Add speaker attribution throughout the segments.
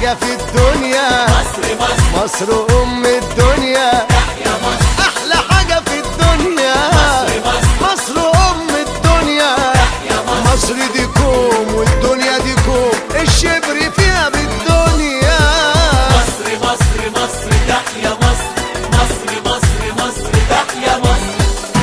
Speaker 1: حاجة في الدنيا
Speaker 2: مصر مصر
Speaker 1: مصر أم الدنيا
Speaker 2: يا مصر
Speaker 1: أحلى حاجة في الدنيا
Speaker 2: مصر
Speaker 1: مصر أم الدنيا
Speaker 2: يا مصر
Speaker 1: مصر دي كوم والدنيا دي كوم الشبر فيها بالدنيا
Speaker 2: مصر مصر مصر تحيا مصر مصر مصر مصر تحيا مصر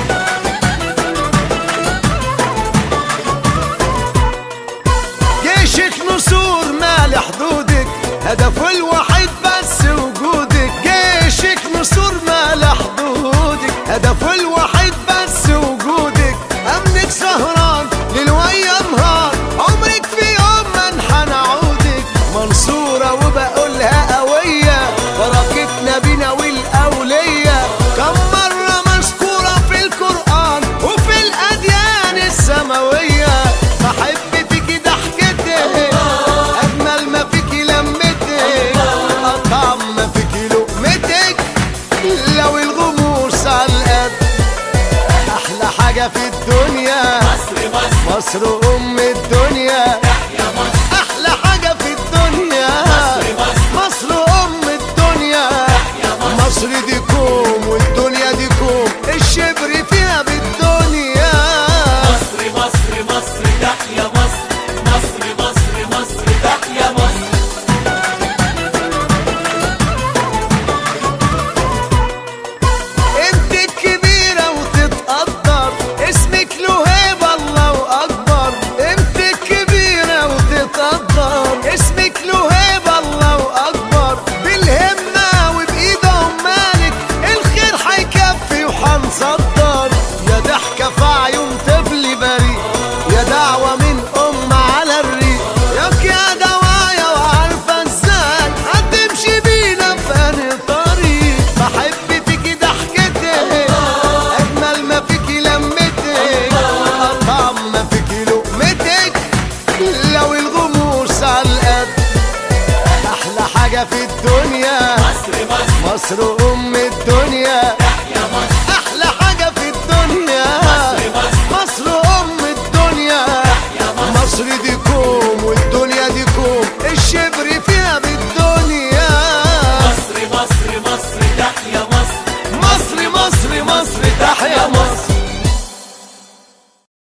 Speaker 1: جيشك نسور مال حدودك هدفه الوحيد بس وجودك جيشك نسور مال حدودك هدفه الوحيد بس وجودك امنك سهران ليل وايام نهار عمرك في يوم ما انحنى عودك منصورة وبقولها قوية بركتنا بينا والاولية كم مرة مذكورة في القرآن وفي الأديان السماوية بحب فيكي ضحكتك أجمل ما فيكي لمتك أطعم ما فيكي لقمتك لو الغموس على القد أحلى حاجة في الدنيا
Speaker 2: مصر مصر
Speaker 1: مصر أم الدنيا
Speaker 2: تحيا مصر
Speaker 1: أحلى حاجة في الدنيا
Speaker 2: مصر مصر
Speaker 1: مصر أم الدنيا
Speaker 2: يا مصر
Speaker 1: مصر دي كوم والدنيا دي كوم الشبر فيها بالدنيا
Speaker 2: مصر مصر مصر تحيا مصر مصر مصر مصر تحيا مصر
Speaker 1: انت الكبيرة وتتقدر اسمك له هيبة الله أكبر انت الكبيرة وتتقدر اسمك له هيبة الله أكبر بالهمة وبإيد عمالك الخير هيكفي وهنصدر يا ضحكة في عيون طفل بريء يا دعوة من أم على الريق ياك يا دوايا وعارفة ازاي هتمشي بينا في أنهي طريق بحب فيكي ضحكتك أجمل ما فيكي لمتك أطعم ما فيكي لقمتك لو الغموس على القد أحلى حاجة في الدنيا
Speaker 2: مصر مصر
Speaker 1: مصر أم الدنيا
Speaker 2: تحيا مصر
Speaker 1: أحلى حاجة في الدنيا
Speaker 2: مصر مصر
Speaker 1: مصر أم الدنيا
Speaker 2: يا مصر
Speaker 1: مصر دي